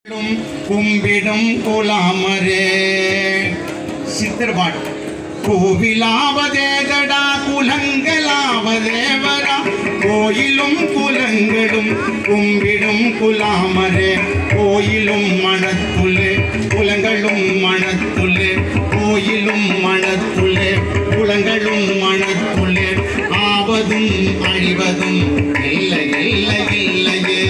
கும்பிடும் குலாமரே சித்தர்பாட் கோவிலாவதேதடா குலங்களாவதேவரா கோயிலும் குலங்களும் கும்பிடும் குலாமரே கோயிலும் மனத்துள்ளே குலங்களும் மனத்துள்ளே கோயிலும் மனத்துள்ளே குலங்களும் மனத்துள்ளே ஆவதும் அழிவதும் இல்லை இல்லை இல்லையே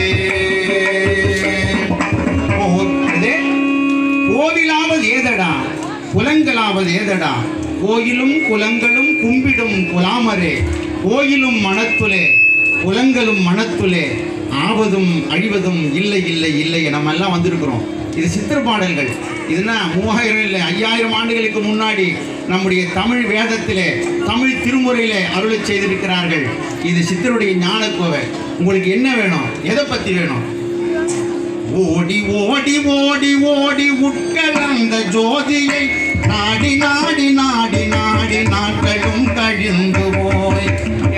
போகுது. கோவிலாவது ஏதடா குலங்களாவது ஏதடா கோயிலும் குலங்களும் கும்பிடும் குலாமரே கோயிலும் மனத்துலே குலங்களும் மனத்துலே ஆவதும் அழிவதும் இல்லை இல்லை இல்லை நம்ம எல்லாம் வந்திருக்கிறோம் இது சித்திர பாடல்கள் இதுனா மூவாயிரம் இல்லை ஐயாயிரம் ஆண்டுகளுக்கு முன்னாடி நம்முடைய தமிழ் வேதத்திலே தமிழ் திருமுறையிலே அருளச் செய்திருக்கிறார்கள் இது சித்தருடைய ஞானக்கோவை உங்களுக்கு என்ன வேணும் எதை பற்றி வேணும் ஓடி ஓடி ஓடி ஓடி உட்கலந்த ஜோதியை நாடி நாடி நாடி நாடி நாட்களும் கழிந்து போய்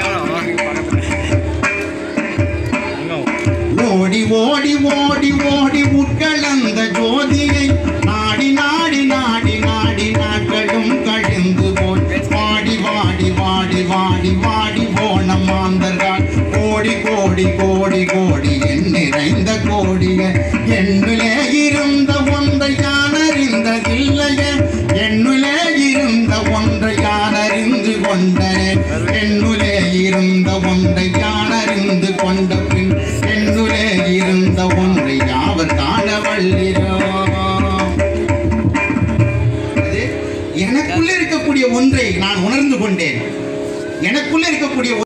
ஓடி ஓடி ஓடி ஓடி உட்கலந்த ஜோதியை நாடி நாடி நாடி நாடி நாட்களும் கழிந்து போய் வாடி வாடி வாடி வாடி வாடி போன மாந்தர்கள் கோடி கோடி கோடி கோடி என் நிறைந்த கோடிய என்னுலே இருந்த ஒன்றை யான் அறிந்ததில்லையே என்னுலே இருந்த ஒன்றை யான் அறிந்து கொண்டனே என்னுலே இருந்த ஒன்றை யான் அறிந்து கொண்ட பின் என்னுலே இருந்த ஒன்றை யாவர் காண வல்லிரோ அது எனக்குள்ள இருக்கக்கூடிய ஒன்றை நான் உணர்ந்து கொண்டேன் எனக்குள்ள இருக்கக்கூடிய